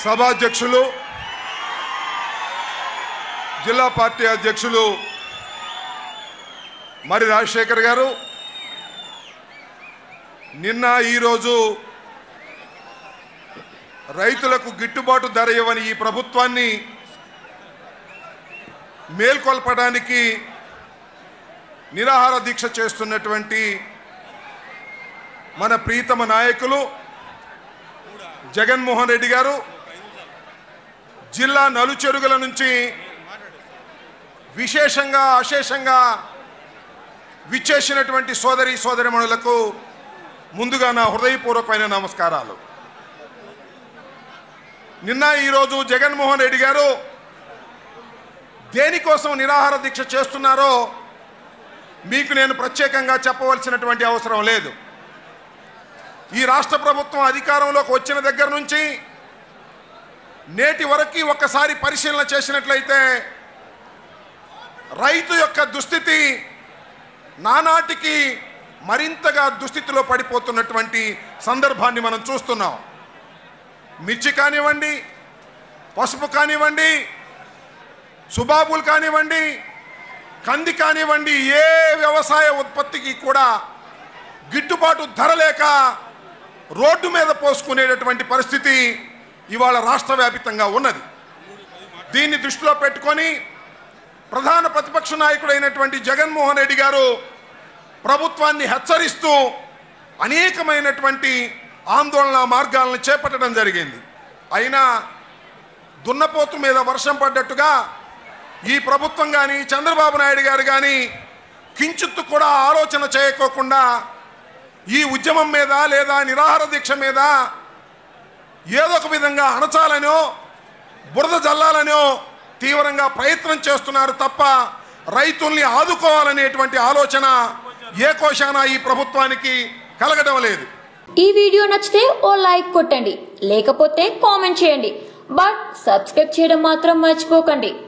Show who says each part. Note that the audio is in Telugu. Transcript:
Speaker 1: సభాధ్యక్షులు జిల్లా పార్టీ అధ్యక్షులు మరి రాజశేఖర్ గారు నిన్న ఈరోజు రైతులకు గిట్టుబాటు ధర ఇవ్వని ఈ ప్రభుత్వాన్ని మేల్కొల్పడానికి నిరాహార దీక్ష చేస్తున్నటువంటి మన ప్రీతమ నాయకులు జగన్మోహన్ రెడ్డి గారు జిల్లా నలుచెరుగుల నుంచి విశేషంగా అశేషంగా విచ్చేసినటువంటి సోదరి సోదరిమణులకు ముందుగా నా హృదయపూర్వకమైన నమస్కారాలు నిన్న ఈరోజు జగన్మోహన్ రెడ్డి గారు దేనికోసం నిరాహార దీక్ష చేస్తున్నారో మీకు నేను ప్రత్యేకంగా చెప్పవలసినటువంటి అవసరం లేదు ఈ రాష్ట్ర ప్రభుత్వం అధికారంలోకి వచ్చిన దగ్గర నుంచి నేటి వరకు ఒక్కసారి పరిశీలన చేసినట్లయితే రైతు యొక్క దుస్థితి నానాటికి మరింతగా దుస్థితిలో పడిపోతున్నటువంటి సందర్భాన్ని మనం చూస్తున్నాం మిర్చి కానివ్వండి పసుపు కానివ్వండి సుబాబులు కానివ్వండి కంది కానివ్వండి ఏ వ్యవసాయ ఉత్పత్తికి కూడా గిట్టుబాటు ధర లేక రోడ్డు మీద పోసుకునేటటువంటి పరిస్థితి ఇవాళ రాష్ట్ర వ్యాపితంగా ఉన్నది దీన్ని దృష్టిలో పెట్టుకొని ప్రధాన ప్రతిపక్ష నాయకుడైనటువంటి జగన్మోహన్ రెడ్డి గారు ప్రభుత్వాన్ని హెచ్చరిస్తూ అనేకమైనటువంటి ఆందోళన మార్గాలను చేపట్టడం జరిగింది అయినా దున్నపోతు మీద వర్షం పడ్డట్టుగా ఈ ప్రభుత్వం కానీ చంద్రబాబు నాయుడు గారు కానీ కించిత్తు కూడా ఆలోచన చేయకోకుండా ఈ ఉద్యమం మీద లేదా నిరాహార దీక్ష మీద ఏదో ఒక విధంగా అణచాలనో బురద జల్లాలనో తీవ్రంగా ప్రయత్నం చేస్తున్నారు తప్ప రైతుల్ని ఆదుకోవాలనేటువంటి ఆలోచన ఏ కోశాన ఈ ప్రభుత్వానికి కలగడం లేదు
Speaker 2: ఈ వీడియో నచ్చితే ఓ లైక్ కొట్టండి లేకపోతే కామెంట్ చేయండి బట్ సబ్స్క్రైబ్ చేయడం మాత్రం మర్చిపోకండి